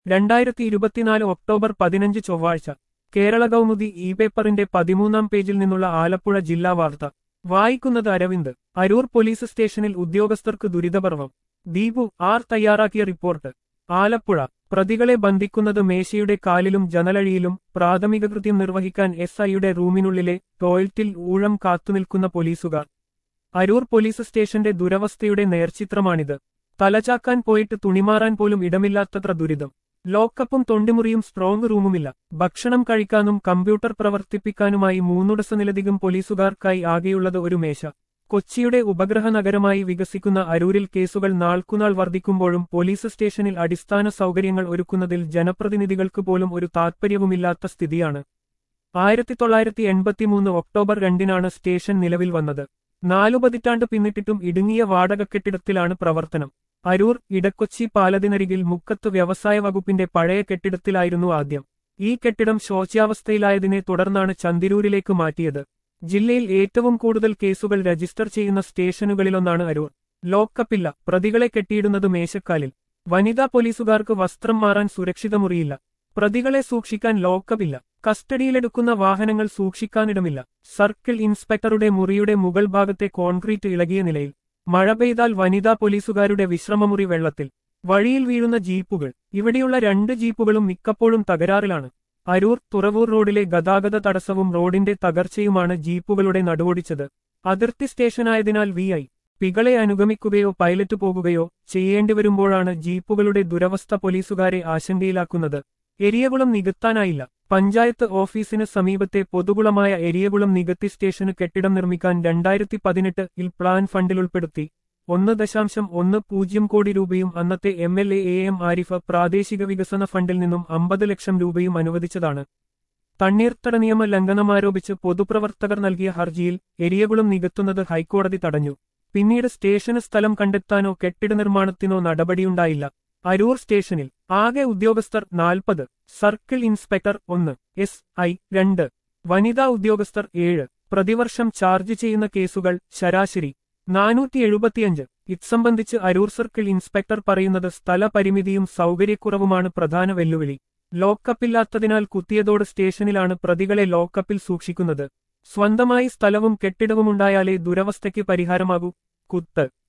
രണ്ടായിരത്തി ഇരുപത്തിനാല് ഒക്ടോബർ പതിനഞ്ച് ചൊവ്വാഴ്ച കേരള കൗമുദി ഇ പേപ്പറിന്റെ പതിമൂന്നാം പേജിൽ നിന്നുള്ള ആലപ്പുഴ ജില്ലാ വാർത്ത വായിക്കുന്നത് അരവിന്ദ് അരൂർ പോലീസ് സ്റ്റേഷനിൽ ഉദ്യോഗസ്ഥർക്ക് ദുരിതപർവം ദീപു ആർ തയ്യാറാക്കിയ റിപ്പോർട്ട് ആലപ്പുഴ പ്രതികളെ ബന്ധിക്കുന്നത് മേശയുടെ കാലിലും ജനലഴിയിലും പ്രാഥമിക കൃത്യം നിർവഹിക്കാൻ എസ് ഐയുടെ റൂമിനുള്ളിലെ ടോയ്ലറ്റിൽ ഊഴം കാത്തുനിൽക്കുന്ന പോലീസുകാർ അരൂർ പോലീസ് സ്റ്റേഷന്റെ ദുരവസ്ഥയുടെ നേർചിത്രമാണിത് തലചാക്കാൻ പോയിട്ട് തുണിമാറാൻ പോലും ഇടമില്ലാത്തത്ര ദുരിതം ലോക്കപ്പും തൊണ്ടിമുറിയും സ്ട്രോങ് റൂമുമില്ല ഭക്ഷണം കഴിക്കാനും കമ്പ്യൂട്ടർ പ്രവർത്തിപ്പിക്കാനുമായി മൂന്നുടസനിലധികം പോലീസുകാർക്കായി ആകെയുള്ളത് ഒരു മേശ കൊച്ചിയുടെ ഉപഗ്രഹ നഗരമായി വികസിക്കുന്ന അരൂരിൽ കേസുകൾ നാൾക്കുനാൾ വർദ്ധിക്കുമ്പോഴും പോലീസ് സ്റ്റേഷനിൽ അടിസ്ഥാന സൗകര്യങ്ങൾ ഒരുക്കുന്നതിൽ ജനപ്രതിനിധികൾക്ക് പോലും ഒരു താൽപ്പര്യവുമില്ലാത്ത സ്ഥിതിയാണ് ആയിരത്തി തൊള്ളായിരത്തി എൺപത്തിമൂന്ന് ഒക്ടോബർ രണ്ടിനാണ് സ്റ്റേഷൻ നിലവിൽ വന്നത് നാലു പതിറ്റാണ്ട് പിന്നിട്ടിട്ടും ഇടുങ്ങിയ വാടക കെട്ടിടത്തിലാണ് പ്രവർത്തനം അരൂർ ഇടക്കൊച്ചി പാലതിനരികിൽ മുക്കത്ത് വ്യവസായ വകുപ്പിന്റെ പഴയ കെട്ടിടത്തിലായിരുന്നു ആദ്യം ഈ കെട്ടിടം ശോച്യാവസ്ഥയിലായതിനെ തുടർന്നാണ് ചന്തിരൂരിലേക്ക് മാറ്റിയത് ജില്ലയിൽ ഏറ്റവും കൂടുതൽ കേസുകൾ രജിസ്റ്റർ ചെയ്യുന്ന സ്റ്റേഷനുകളിലൊന്നാണ് അരൂർ ലോക്കപ്പില്ല പ്രതികളെ കെട്ടിയിടുന്നത് മേശക്കാലിൽ വനിതാ പോലീസുകാർക്ക് വസ്ത്രം മാറാൻ സുരക്ഷിത മുറിയില്ല പ്രതികളെ സൂക്ഷിക്കാൻ ലോക്കപ്പില്ല കസ്റ്റഡിയിലെടുക്കുന്ന വാഹനങ്ങൾ സൂക്ഷിക്കാനിടമില്ല സർക്കിൾ ഇൻസ്പെക്ടറുടെ മുറിയുടെ മുകൾ ഭാഗത്തെ കോൺക്രീറ്റ് ഇളകിയ നിലയിൽ മഴ പെയ്താൽ വനിതാ പോലീസുകാരുടെ വിശ്രമമുറി വെള്ളത്തിൽ വഴിയിൽ വീഴുന്ന ജീപ്പുകൾ ഇവിടെയുള്ള രണ്ട് ജീപ്പുകളും മിക്കപ്പോഴും തകരാറിലാണ് അരൂർ തുറവൂർ റോഡിലെ ഗതാഗത തടസ്സവും റോഡിന്റെ തകർച്ചയുമാണ് ജീപ്പുകളുടെ നടുവൊടിച്ചത് അതിർത്തി സ്റ്റേഷനായതിനാൽ വി ഐ പികളെ അനുഗമിക്കുകയോ പൈലറ്റ് പോകുകയോ ചെയ്യേണ്ടിവരുമ്പോഴാണ് ജീപ്പുകളുടെ ദുരവസ്ഥ പോലീസുകാരെ ആശങ്കയിലാക്കുന്നത് എരിയകുളം നികത്താനായില്ല പഞ്ചായത്ത് ഓഫീസിന് സമീപത്തെ പൊതുകുളമായ എരിയകുളം നികത്തി സ്റ്റേഷന് കെട്ടിടം നിർമ്മിക്കാൻ രണ്ടായിരത്തി പതിനെട്ട് ഇൽ പ്ലാൻ ഫണ്ടിൽ ഉൾപ്പെടുത്തി ഒന്ന് ദശാംശം ഒന്ന് പൂജ്യം കോടി രൂപയും അന്നത്തെ M L A M Arif പ്രാദേശിക വികസന ഫണ്ടിൽ നിന്നും അമ്പത് ലക്ഷം രൂപയും അനുവദിച്ചതാണ് തണ്ണീർത്തട നിയമ ലംഘനമാരോപിച്ച് പൊതുപ്രവർത്തകർ നൽകിയ ഹർജിയിൽ എരിയകുളം നികത്തുന്നത് ഹൈക്കോടതി തടഞ്ഞു പിന്നീട് സ്റ്റേഷന് സ്ഥലം കണ്ടെത്താനോ കെട്ടിട നിർമ്മാണത്തിനോ നടപടിയുണ്ടായില്ല അരൂർ സ്റ്റേഷനിൽ ആകെ ഉദ്യോഗസ്ഥർ നാൽപ്പത് സർക്കിൾ ഇൻസ്പെക്ടർ ഒന്ന് എസ് ഐ രണ്ട് വനിതാ ഉദ്യോഗസ്ഥർ ഏഴ് പ്രതിവർഷം ചാർജ് ചെയ്യുന്ന കേസുകൾ ശരാശരി നാനൂറ്റി എഴുപത്തിയഞ്ച് ഇത്സംബന്ധിച്ച് അരൂർ സർക്കിൾ ഇൻസ്പെക്ടർ പറയുന്നത് സ്ഥലപരിമിതിയും സൗകര്യക്കുറവുമാണ് പ്രധാന വെല്ലുവിളി ലോക്കപ്പില്ലാത്തതിനാൽ കുത്തിയതോട് സ്റ്റേഷനിലാണ് പ്രതികളെ ലോക്കപ്പിൽ സൂക്ഷിക്കുന്നത് സ്വന്തമായി സ്ഥലവും കെട്ടിടവുമുണ്ടായാലേ ദുരവസ്ഥയ്ക്ക് പരിഹാരമാകൂ കുത്ത്